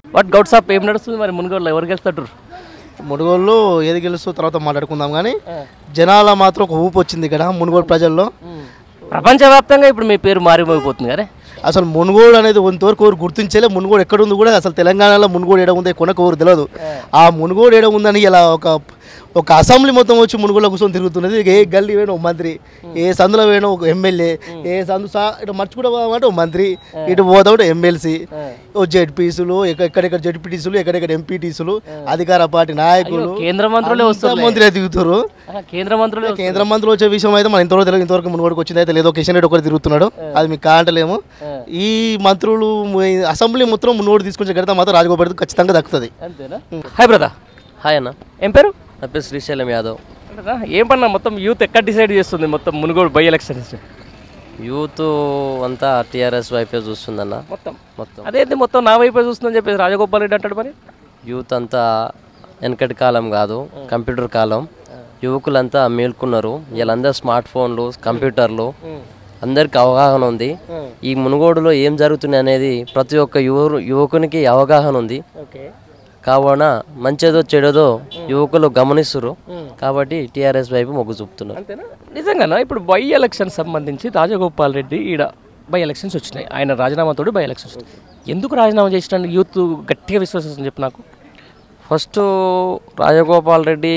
What Goud సాప్ ఏం నడుస్తుంది మరి మునుగోడులో ఎవరు గెలుస్తారు మునుగోళ్ళు ఏది గెలుస్తూ తర్వాత మాట్లాడుకుందాం కానీ జనాల మాత్రం ఒక ఊపు వచ్చింది ఇక్కడ మునుగోడు ప్రజల్లో ప్రపంచవ్యాప్తంగా ఇప్పుడు మీ పేరు మారిపోతుంది కదా అసలు మునుగోడు అనేది ఇంతవరకు ఎవరు గుర్తించలే మునుగోడు ఎక్కడ ఉంది కూడా అసలు తెలంగాణలో మునుగోడు ఏడ ఉంది కొనకు ఎవరు తెలియదు ఆ మునుగోడు ఏడ ఉందని ఇలా ఒక ఒక అసెంబ్లీ మొత్తం వచ్చి మునుగోడులో కూర్చొని తిరుగుతున్నది ఏ గల్లీ వేణు ఒక మంత్రి ఏ సందులో వేణు ఒక ఎమ్మెల్యే ఏ సందు సా ఇటు మర్చిపోవడం అంటే ఒక మంత్రి ఇటు పోతా ఉంటే ఎమ్మెల్సీ ఓ జెడ్పీసులు ఎక్కడెక్కడ జెడ్పీటీసులు ఎక్కడెక్కడ ఎంపీటీసులు అధికార పార్టీ నాయకులు కేంద్ర మంత్రులే అంతా వస్తారు మంత్రులే దిగుతారు కేంద్ర మంత్రులే కేంద్ర మంత్రులు వచ్చే విషయం అయితే మన ఇంతవరకు తెలియదు ఇంతవరకు మునుగోడుకు వచ్చింది అయితే లేదో కిషన్ రెడ్డి ఒకరు తిరుగుతున్నాడు అది మీకు కాంటలేము ఈ మంత్రులు ఈ అసెంబ్లీ మొత్తం మున్నోడు తీసుకొచ్చే గడితే మాత్రం రాజగోపాల్ ఖచ్చితంగా దక్కుతుంది అంతేనా హాయ్ బ్రదర్ హాయ్ అన్న ఏం పేరు నా పేరు శ్రీశైలం యాదవ్ అంతేనా? ఏం పన్నా మొత్తం యూత్ ఎక్కడ డిసైడ్ చేస్తుంది మొత్తం మునుగోడు బై ఎలక్షన్స్ యూత్ అంతా టీఆర్ఎస్ వైపే చూస్తుందన్న మొత్తం మొత్తం అదేంటి మొత్తం నా వైపే చూస్తుందని చెప్పేసి రాజగోపాల్ రెడ్డి అంటాడు మరి యూత్ అంతా వెనకటి కాలం కాదు కంప్యూటర్ కాలం యువకులంతా మేల్కొన్నారు వీళ్ళందరూ స్మార్ట్ ఫోన్లు కంప్యూటర్లు అందరికి అవగాహన ఉంది ఈ మునుగోడులో ఏం జరుగుతుంది అనేది ప్రతి ఒక్క యువ యువకునికి అవగాహన ఉంది ఓకే కావున మంచిదో చెడదో యువకులు గమనిస్తున్నారు కాబట్టి టీఆర్ఎస్ వైపు మొగ్గు చూపుతున్నారు అంతేనా నిజంగానా ఇప్పుడు బై ఎలక్షన్ సంబంధించి రాజగోపాల్ రెడ్డి ఈడ బై ఎలక్షన్స్ వచ్చినాయి ఆయన రాజీనామాతోటి బై ఎలక్షన్స్ ఎందుకు రాజీనామా చేసిన యూత్ గట్టిగా విశ్వసిస్తుంది చెప్పు నాకు ఫస్ట్ రాజగోపాల్ రెడ్డి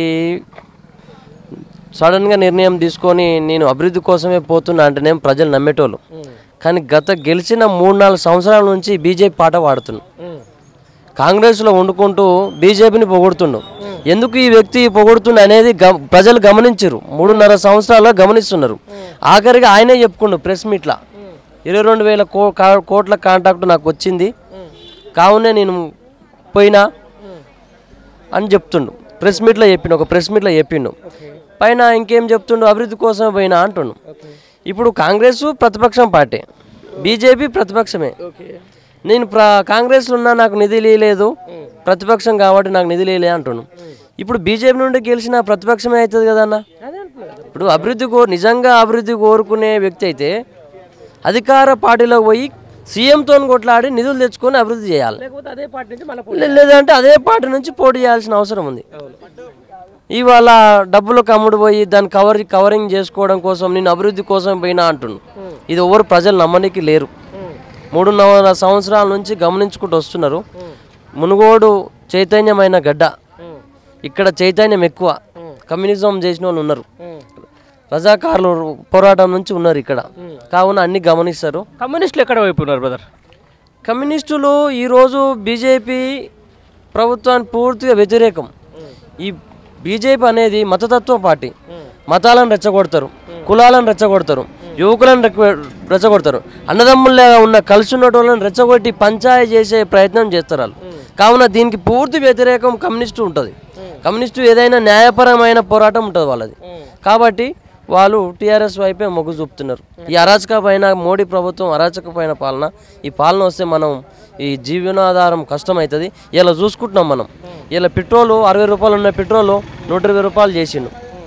సడన్గా నిర్ణయం తీసుకొని నేను అభివృద్ధి కోసమే పోతున్నా అంటేనే ప్రజలు నమ్మేటోళ్ళు కానీ గత గెలిచిన మూడు నాలుగు సంవత్సరాల నుంచి బీజేపీ పాట పాడుతున్నాడు కాంగ్రెస్లో వండుకుంటూ బీజేపీని పొగుడుతుండు ఎందుకు ఈ వ్యక్తి పొగుడుతుండు అనేది గ- ప్రజలు గమనించారు మూడున్నర సంవత్సరాల్లో గమనిస్తున్నారు ఆఖరిగా ఆయనే చెప్పుకుండు ప్రెస్ మీట్లా ఇరవై రెండు వేల కో కా- కోట్ల కాంటాక్ట్ నాకు వచ్చింది కావునే నేను పోయినా అని చెప్తుండు ప్రెస్ మీట్లో చెప్పిండు ఒక ప్రెస్ మీట్లో చెప్పిండు పైన ఇంకేం చెప్తుండు అభివృద్ధి కోసమే పోయినా అంటుండు ఇప్పుడు కాంగ్రెస్ ప్రతిపక్షం పార్టీ బీజేపీ ప్రతిపక్షమే నేను ప్ర కాంగ్రెస్లో ఉన్నా నాకు నిధి లేదు ప్రతిపక్షం కాబట్టి నాకు నిధి లేలే అంటున్నాను ఇప్పుడు బీజేపీ నుండి గెలిచిన ప్రతిపక్షమే అవుతుంది కదా అన్న ఇప్పుడు అభివృద్ధి కో నిజంగా అభివృద్ధి కోరుకునే వ్యక్తి అయితే అధికార పార్టీలోకి పోయి సీఎంతో కొట్లాడి నిధులు తెచ్చుకొని అభివృద్ధి చేయాలి లేకపోతే అదే పార్టీ నుంచి మన లే- లేదంటే అదే పార్టీ నుంచి పోటీ చేయాల్సిన అవసరం ఉంది ఇవాళ డబ్బులు కమ్ముడు పోయి దాన్ని కవర్ కవరింగ్ చేసుకోవడం కోసం నేను అభివృద్ధి కోసం పోయినా అంటుండు ఇది ఎవరు ప్రజలు నమ్మనికి లేరు మూడున్నర సంవత్సరాల నుంచి గమనించుకుంటూ వస్తున్నారు మునుగోడు చైతన్యమైన గడ్డ ఇక్కడ చైతన్యం ఎక్కువ కమ్యూనిజం చేసిన వాళ్ళు ఉన్నారు రజాకారులు పోరాటం నుంచి ఉన్నారు ఇక్కడ కావున అన్ని గమనిస్తారు కమ్యూనిస్టులు ఎక్కడ వైపు ఉన్నారు బ్రదర్ కమ్యూనిస్టులు ఈరోజు బీజేపీ ప్రభుత్వానికి పూర్తిగా వ్యతిరేకం ఈ బీజేపీ అనేది మతతత్వ పార్టీ మతాలను రెచ్చగొడతారు కులాలను రెచ్చగొడతారు యువకులను రెక్క- రెచ్చగొడతారు అన్నదమ్ముల్లాగా ఉన్న కలిసి ఉన్న వాళ్ళని రెచ్చగొట్టి పంచాయతీ చేసే ప్రయత్నం చేస్తారు వాళ్ళు కావున దీనికి పూర్తి వ్యతిరేకం కమ్యూనిస్టు ఉంటుంది కమ్యూనిస్టు ఏదైనా న్యాయపరమైన పోరాటం ఉంటుంది వాళ్ళది కాబట్టి వాళ్ళు టీఆర్ఎస్ వైపే మొగ్గు చూపుతున్నారు ఈ అరాచక పైన మోడీ ప్రభుత్వం అరాచక పైన పాలన ఈ పాలన వస్తే మనం ఈ జీవనాధారం కష్టమవుతుంది ఇలా చూసుకుంటున్నాం మనం ఇలా పెట్రోలు అరవై రూపాయలు ఉన్న పెట్రోలు నూట ఇరవై రూపాయలు చేసిండు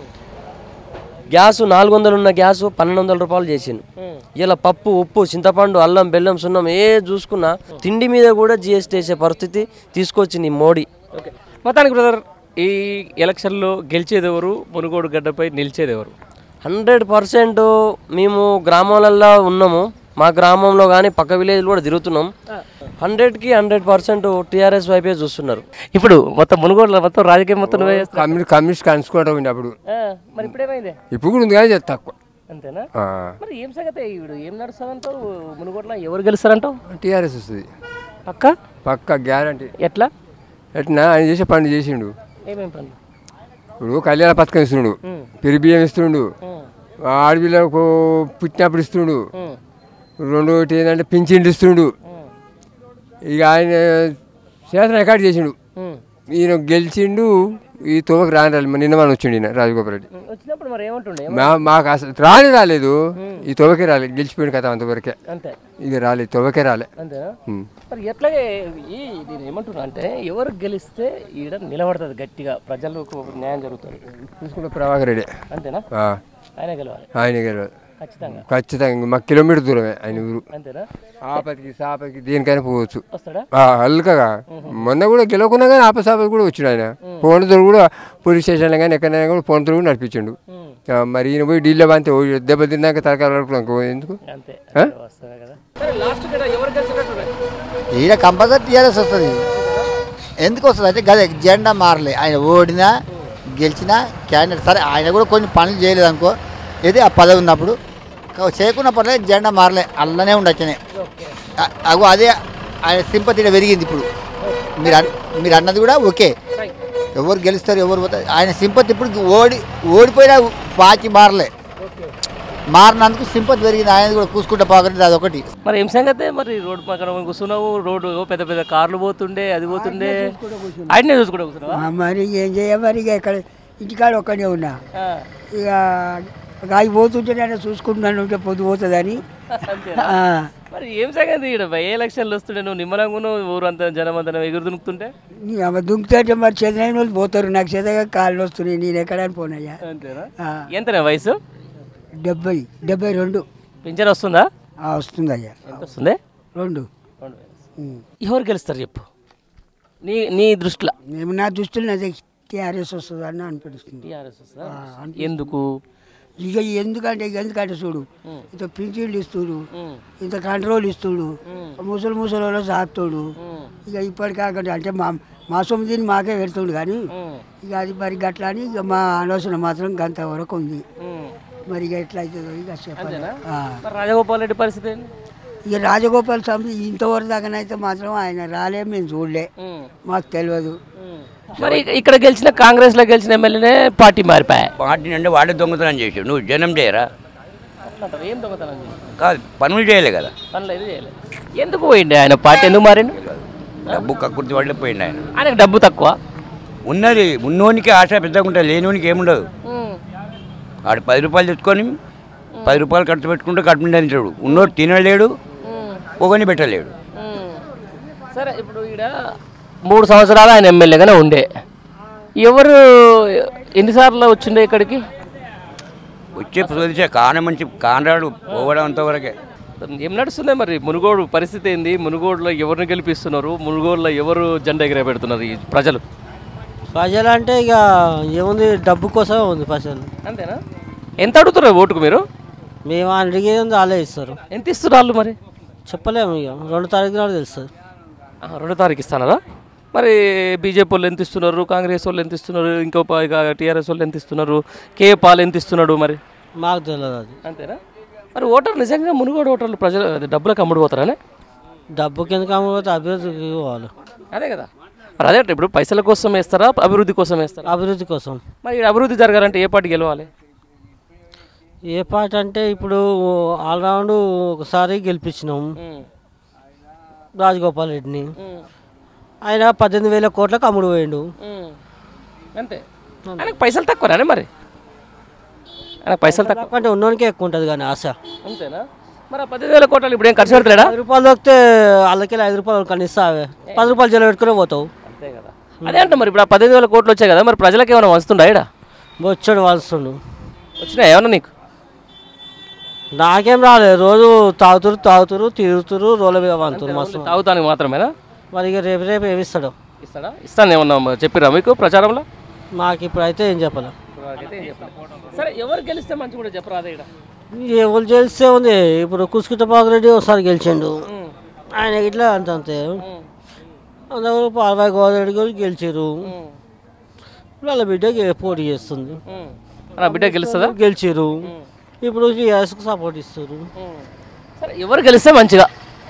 గ్యాసు నాలుగు వందలు ఉన్న గ్యాసు పన్నెండు వందల రూపాయలు చేసిండు ఇలా పప్పు ఉప్పు చింతపండు అల్లం బెల్లం సున్నం ఏ చూసుకున్నా తిండి మీద కూడా జిఎస్టీ వేసే పరిస్థితి తీసుకొచ్చింది ఈ మోడీ ఓకే మొత్తానికి బ్రదర్ ఈ ఎలక్షన్లో గెలిచేది ఎవరు మునుగోడు గడ్డపై నిలిచేది ఎవరు హండ్రెడ్ పర్సెంట్ మేము గ్రామాలలో ఉన్నాము మా గ్రామంలో కానీ పక్క విలేజ్లో కూడా తిరుగుతున్నాం హండ్రెడ్కి హండ్రెడ్ పర్సెంట్ టీఆర్ఎస్ వైపే చూస్తున్నారు ఇప్పుడు మొత్తం మునుగోడులో మొత్తం రాజకీయం మొత్తం నువ్వే చేస్తావు. కమ్యూనిస్ట్ కమ్యూనిస్ట్ కలుసుకోవడం ఉంది అప్పుడు ఆ, మరి ఇప్పుడేమైంది ఇప్పుడు కూడా ఉంది కానీ ఇది తక్కువ అంతేనా మరి ఏం సంగతి ఇప్పుడు ఏం నడుస్తుందంటావు మునుగోడులో ఎవరు గెలుస్తారంటావు టీఆర్ఎస్ వస్తుంది పక్క పక్క గ్యారంటీ ఎట్లా ఎట్లా ఆయన చేసే పని చేసిండు ఏమేం పనులు ఇప్పుడు కళ్యాణ పథకం ఇస్తుండు పెరి బియ్యం ఇస్తుండు ఆడపిల్లకు పుట్టినప్పుడు ఇస్తుండు రెండు ఒకటి ఏంటంటే పింఛన్లు ఇస్తుండు ఇక ఆయన చేతన రికార్డు చేసిండు ఈయన గెలిచిండు ఈ తోవకు రాని రాలేదు నిన్న మనం వచ్చిండు ఈయన రాజగోపాల్ రెడ్డి వచ్చినప్పుడు మరి ఏమంటుండే మా మాకు అసలు రాని రాలేదు ఈ తోవకే రాలేదు గెలిచిపోయింది కదా అంతవరకే అంతే ఇక రాలేదు తోవకే రాలే అంతేనా ఉమ్. మరి ఎట్లాగే ఈ నేను ఏమంటున్నా అంటే ఎవరు గెలిస్తే ఈడ నిలబడుతుంది గట్టిగా ప్రజలకు న్యాయం జరుగుతుంది తీసుకుంటే ప్రభాకర్ రెడ్డి అంతేనా ఆ, ఆయన గెలవాలి ఆయన గెలవాలి ఖచ్చితంగా ఖచ్చితంగా మా కిలోమీటర్ దూరమే ఆయన ఊరు అంతేనా ఆపతికి సాపతికి దేనికైనా పోవచ్చు వస్తాడా ఆ, అల్కగా మొన్న కూడా గెలవకున్నా కానీ ఆప సాపతి కూడా వచ్చిండు ఆయన ఫోన్తో కూడా పోలీస్ స్టేషన్లో కానీ ఎక్కడైనా కూడా ఫోన్తో కూడా నడిపించిండు ఉమ్. ఆ, మరి ఈయన పోయి ఢిల్లీ అంతే దెబ్బ తిన్నాక తరకాలు ఎందుకు అంతే ఆ? వస్తాడా కదా సరే లాస్ట్ ఇక్కడ ఎవరు గెలిచినట్టు ఈడ కంపల్సరీ టీఆర్ఎస్ వస్తుంది ఎందుకు వస్తుంది అంటే గదే జెండా మారలే ఆయన ఓడినా గెలిచినా క్యాండిడేట్ సరే ఆయన కూడా కొన్ని పనులు చేయలేదు అనుకో ఏది ఆ పదవి ఉన్నప్పుడు కా- చేయకున్న పర్లేదు జెండా మారలే అల్లనే ఉండొచ్చనే అ- అగో అదే ఆయన సింపతి పెరిగింది ఇప్పుడు మీరు అన్- మీరు అన్నది కూడా ఓకే ఎవరు గెలుస్తారు ఎవరు పోతారు ఆయన సింపతి ఇప్పుడు ఓడి ఓడిపోయినా పాచి మారలే మారినందుకు సింపతి పెరిగింది ఆయన కూడా కూసుకుంటే పాకరింది అదొకటి మరి ఏం సంగతే మరి రోడ్డు పక్కన కూర్చున్నావు రోడ్డు ఓ పెద్ద పెద్ద కార్లు పోతుండే అది పోతుండే ఆయన్నే చూసుకుంటా కూర్చున్నావా ఆ, మరి ఏం చేయ మరి ఇక ఇక్కడ ఇంటికాడ ఒక్కనే ఉన్నా ఆ. ఇక ఇక అవి పోతుంటే నేను చూసుకుంటున్నాను ఉంటే పొద్దు పోతుందని అంతేనా? ఆ, మరి ఏం సంగతి ఇక్కడ ఏ ఎలక్షన్లు వస్తుండే నువ్వు నిమ్మలంగా ఉన్నావు, ఊరంతా జనం అంతా ఎగురు దునుకుతుంటే నీ అమ్మ దుంకుతుంటే మరి చదివిన వాళ్ళు పోతారు నాకు చదగా కాళ్ళు వస్తున్నాయి నేను ఎక్కడానికి పోనయ్యా అంతేనా ఆ, ఎంతనే వయసు డెబ్బై డెబ్బై రెండు పింఛన్ వస్తుందా ఆ, వస్తుందయ్యా ఎంత వస్తుంది రెండు రెండు వేలు. ఉం. ఎవరు గెలుస్తారు చెప్పు నీ నీ దృష్టిలో మేము నా దుస్తులు అదే టీఆర్ఎస్ వస్తుంది అని అనిపిస్తుంది టీఆర్ఎస్ వస్తుందా ఎందుకు ఇక ఎందుకంటే ఇక ఎందుకంటే చూడు ఇంత పింఛన్లు ఇస్తుడు ఉం. ఇంత కంట్రోల్ ఇస్తుడు ముసలి ముసలి వాళ్ళు సాత్తుడు ఇక ఇప్పటికాకంటే అంటే మా మా సొమ్మిదిని మాకే పెడుతుండు కానీ ఉం. ఇక అది మరి గట్లా అని ఇక మా ఆలోచన మాత్రం గంత వరకు ఉంది ఉం. మరి ఇక ఎట్లా అవుతుందో ఇక చెప్పాలి అంతేనా? ఆ. మరి రాజగోపాల్ రెడ్డి పరిస్థితి ఏంటి ఇక రాజగోపాల్ స్వామి ఇంతవరకు దాకానైతే మాత్రం ఆయన రాలే మేము చూడలే ఉం. మాకు తెలియదు ఉం. మరి ఇక- ఇక్కడ గెలిచిన కాంగ్రెస్ లో గెలిచిన ఎమ్మెల్యేనే పార్టీ మారిపోయా పార్టీ అంటే వాడే దొంగతనం చేసాడు నువ్వు జనం చేయరా ఏం దొంగతనం చేసి? కాదు పనులు చేయలే కదా పనులు అయితే చేయలేదు ఎందుకు పోయిండే ఆయన పార్టీ ఎందుకు మారిండు డబ్బు కక్కుర్తి వాళ్ళే పోయిండు ఆయన ఆయనకు డబ్బు తక్కువ ఉన్నది ఉన్నోనికి ఆశ పెద్దగా ఉంటుంది లేనివానికి ఏముండదు ఆడు పది రూపాయలు తెచ్చుకొని పది రూపాయలు ఖర్చు పెట్టుకుంటే కడుపు తింటాడు ఉన్నోడు తినలేడు పొగని పెట్టలేడు సరే ఇప్పుడు ఈడ మూడు సంవత్సరాలు ఆయన ఎమ్మెల్యేగానే ఉండే ఎవరు ఎన్నిసార్లు వచ్చిండే ఇక్కడికి వచ్చే ప్రదేశం కాన మంచి కానరాడు పోవడం అంతవరకే ఏం నడుస్తుంది మరి మునుగోడు పరిస్థితి ఏంది మునుగోడులో ఎవరిని గెలిపిస్తున్నారు మునుగోడులో ఎవరు జెండా ఎగిరే పెడుతున్నారు ఈ ప్రజలు ప్రజలు అంటే ఇక ఏముంది డబ్బు కోసమే ఉంది ప్రజలు అంతేనా ఎంత అడుగుతున్నారు ఓటుకు మీరు మేము అడిగేది ఉంది వాళ్ళే ఇస్తారు ఎంత ఇస్తున్నారు వాళ్ళు మరి చెప్పలేము ఇక రెండు తారీఖు నాడు తెలుస్తుంది ఆ, రెండో తారీఖు ఇస్తానరా మరి బీజేపీ వాళ్ళు ఎంత ఇస్తున్నారు కాంగ్రెస్ వాళ్ళు ఎంత ఇస్తున్నారు ఇంకో ప- ఇక టీఆర్ఎస్ వాళ్ళు ఎంత ఇస్తున్నారు కే పాల్ ఎంత ఇస్తున్నాడు మరి మాకు తెలియదు అది అంతేనా మరి ఓటర్ నిజంగా మునుగోడు ఓటర్లు ప్రజలు అది డబ్బులకు అమ్ముడుపోతారనే డబ్బు కింద అమ్ముకపోతే అభివృద్ధికి పోవాలి అదే కదా మరి అదే ఇప్పుడు పైసల కోసం వేస్తారా అభివృద్ధి కోసం వేస్తారా అభివృద్ధి కోసం మరి ఈ అభివృద్ధి జరగాలంటే ఏ పార్టీ గెలవాలి ఏ పాట అంటే ఇప్పుడు ఆల్రౌండ్ ఒకసారి గెలిపించినాం రాజగోపాల్ రెడ్డిని ఆయన పద్దెనిమిది వేల కోట్లకు అమ్ముడు పోయిండు అంతే ఆయనకు పైసలు తక్కువరానే మరి ఆయనకు పైసలు తక్కువ అంటే ఉన్నోనికే ఎక్కువ ఉంటుంది కానీ ఆశ అంతేనా మరి ఆ పదిహేను వేల కోట్లు ఇప్పుడు ఏం ఖర్చు పెడతాడా పది రూపాయలు దొరికితే వాళ్ళకి ఐదు రూపాయలు కనిస్తావే పది రూపాయలు జల పెట్టుకునే పోతావు అంతే కదా అదే అంటే మరి ఇప్పుడు ఆ పదిహేను వేల కోట్లు వచ్చాయి కదా మరి ప్రజలకు ఏమైనా వస్తుందా ఇక్కడ వచ్చాడు వాల్స్తుండు వచ్చినాయి ఏమన్నా నీకు నాకేం రాలేదు రోజు తాగుతురు తాగుతురు తిరుగుతురు రోల మీద వంతురు మస్తు తాగుతానికి మాత్రమేనా మరి ఇక రేపు రేపు ఏమి ఇస్తాడు ఇస్తాడా ఇస్తాను ఏమన్నా చెప్పిరా మీకు ప్రచారంలో మాకు ఇప్పుడు అయితే ఏం చెప్పాలి సరే ఎవరు గెలిస్తే మంచి కూడా చెప్పరా అదే ఇక్కడ ఎవరు గెలిస్తే ఉంది ఇప్పుడు కుసుకుటపాకు రెడ్డి ఒకసారి గెలిచిండు ఆయన ఇట్లా అంత అంతే అందరూ పాల్వాయి గోదావరి కూడా గెలిచారు వాళ్ళ బిడ్డ గె- పోటీ చేస్తుంది నా బిడ్డ గెలుస్తుందా గెలిచారు ఇప్పుడు టీఆర్ఎస్కి సపోర్ట్ ఇస్తారు సరే ఎవరు గెలిస్తే మంచిగా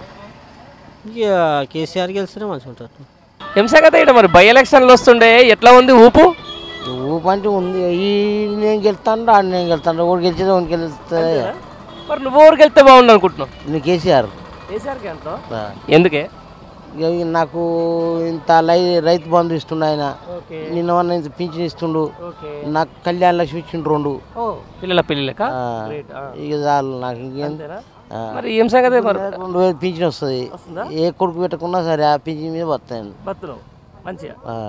ఇక కేసీఆర్ గెలిస్తేనే మంచిగా ఉంటుంది ఏం సంగతి ఇక్కడ మరి బై ఎలక్షన్లు వస్తుండే ఎట్లా ఉంది ఊపు ఊపంటే ఉంది ఈ నేను గెలుతాను రాడు నేను గెలుతాను ఒకటి గెలిచేది ఒకటి గెలుస్తుంది మరి నువ్వు ఎవరు గెలిస్తే బాగుండు అనుకుంటున్నావు నేను కేసీఆర్ కేసీఆర్కి ఎంత ఆ. ఎందుకే ఇక ఈ నాకు ఇంత లై రైతు బంధు ఇస్తుండు ఆయన ఓకే నిన్న మొన్న ఇంత పింఛన్ ఇస్తుండు ఓకే నాకు కళ్యాణ లక్ష్మి ఇచ్చిండు రెండు పిల్లల పిల్లలక ఆ, ఇక చాలు నాకు ఇంకేం ఆ. మరి ఏం సంగతి మరి రెండు వేలు పింఛన్ వస్తుంది ఏ కొడుకు పెట్టకున్నా సరే ఆ పింఛన్ మీద వస్తాను బతున్నావు మంచిగా ఆ.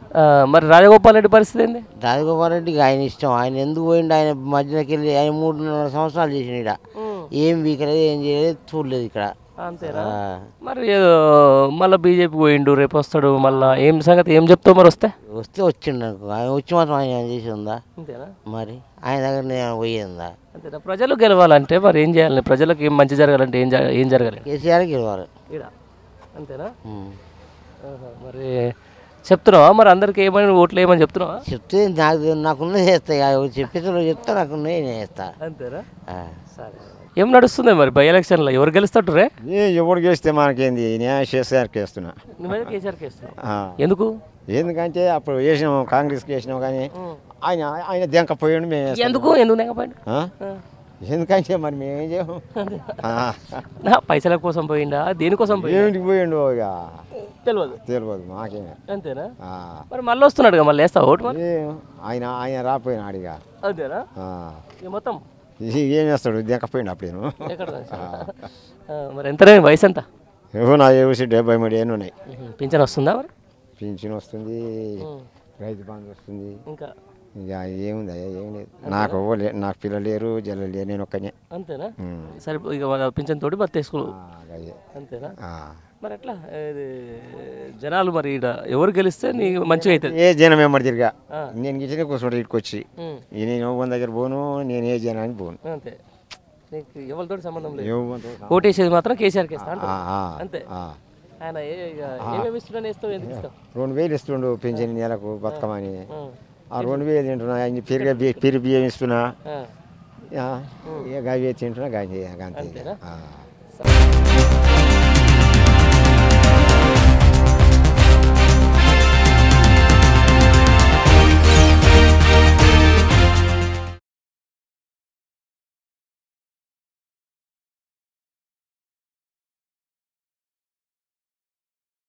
ఆ, మరి రాజగోపాల్ రెడ్డి పరిస్థితి ఏంది రాజగోపాల్ రెడ్డికి ఆయన ఇష్టం ఆయన ఎందుకు పోయిండు ఆయన మధ్యలోకి వెళ్ళి ఆయన మూడున్నర సంవత్సరాలు చేసిన ఇక్కడ ఏం వీకలేదు ఏం చేయలేదు చూడలేదు ఇక్కడ అంతేనా ఆ. మరి ఏదో మళ్ళీ బీజేపీ పోయిండు రేపు వస్తాడు మళ్ళీ ఏం సంగతి ఏం చెప్తావు మరి వస్తే వస్తే వచ్చిండు అనుకో ఆయన వచ్చి మాత్రం ఆయన ఏం చేసి ఉందా అంతేనా మరి ఆయన దగ్గర నేను పోయేందా అంతేనా ప్రజలు గెలవాలంటే మరి ఏం చేయాలి ప్రజలకు ఏం మంచి జరగాలంటే ఏం జరగ- ఏం జరగాలి కేసీఆర్ గెలవాలి ఈడ అంతేనా ఉమ్. ఆహా, మరి చెప్తున్నావా మరి అందరికి ఏమని ఓట్లు ఏమని చెప్తున్నావా చెప్తే నాకు నాకున్నది చేస్తా ఇక చెప్పేటోళ్ళు చెప్తా నాకున్నది నేను చేస్తా అంతేనా ఆ. సరే ఏం నడుస్తుంది మరి బై ఎలక్షన్లో ఎవరు గెలుస్తాడు రే ఏ ఎవడు గెలిస్తే మనకేంది నేను కేసీఆర్కి వేస్తున్నా నువ్వైతే కేసీఆర్కి వేస్తున్నావు ఆ. ఎందుకు ఎందుకంటే అప్పుడు వేసినాం కాంగ్రెస్కి వేసినాం కానీ ఆయన ఆయన దెంకపోయాడు మేము వేస్తాం. ఎందుకు ఎందుకు తెగపోయిండు ఆ? ఎందుకంటే మరి మేము ఏం చేయము ఆ. నా పైసల కోసం పోయిండా దేనికోసం పోయిండా ఏమిటికి పోయిండు ఇక తెలియదు తెలియదు మాకేమే అంతేనా ఆ. మరి మళ్ళీ వస్తున్నాడు మళ్ళీ వేస్తా ఓటు మరి ఏం, ఆయన ఆయన రాపోయినాడు ఇక అంతేనా ఆ. ఇక మొత్తం ఇది ఏం చేస్తాడు దెంకపోయిండు అప్పుడేను ఎక్కడ ఆ, మరి ఎంతనే వయసు ఎంత ఏవో నా ఏసి డెబ్బై మూడు ఏళ్ళు ఉన్నాయి పింఛన్ వస్తుందా మరి పింఛన్ వస్తుంది రైతు బంధు వస్తుంది ఇంకా ఇక ఏముంది అయ్యా ఏం లేదు నాకు ఎవ్వరు లే- నాకు పిల్లలు లేరు జల్లలు లేరు నేను ఒక్కనే అంతేనా ఉమ్. సరే ఇక మన పింఛన్ తోటి బతేసుకో ఆ, అదే. అంతేనా ఆ. మరి ఎట్లా ఇది జనాలు మరి ఈడ ఎవరు గెలిస్తే నీకు మంచిగా అవుతుంది ఏ జనం ఏమడి తిరిగా ఆ. నేను గిట్లనే కూర్చుంటా ఇటుకు వచ్చి ఉమ్. ఈ నేను ఎవరి దగ్గర పోను నేను ఏ జనానికి పోను అంతే నీకు ఎవరితో సంబంధం లేదు ఎవరితో ఓటేసేది మాత్రం కేసీఆర్కి ఇస్తా అంటావు. ఆ, ఆ, అంతే ఆ. ఆయన ఏ- ఇక ఏమేమి ఇస్తున్నాను ఇస్తావు ఎందుకు ఇస్తావు రెండు వేలు ఇస్తుండు పెన్షన్ నెలకు బతుకమని ఉమ్. ఆ రెండు వేలు తింటున్నా ఆయన పెరిగే బియ్య- పెరిగి బియ్యం ఇస్తున్నా ఆ. ఆ, ఇక గవి తింటున్నా గవి అంతే అంతేనా? ఆ.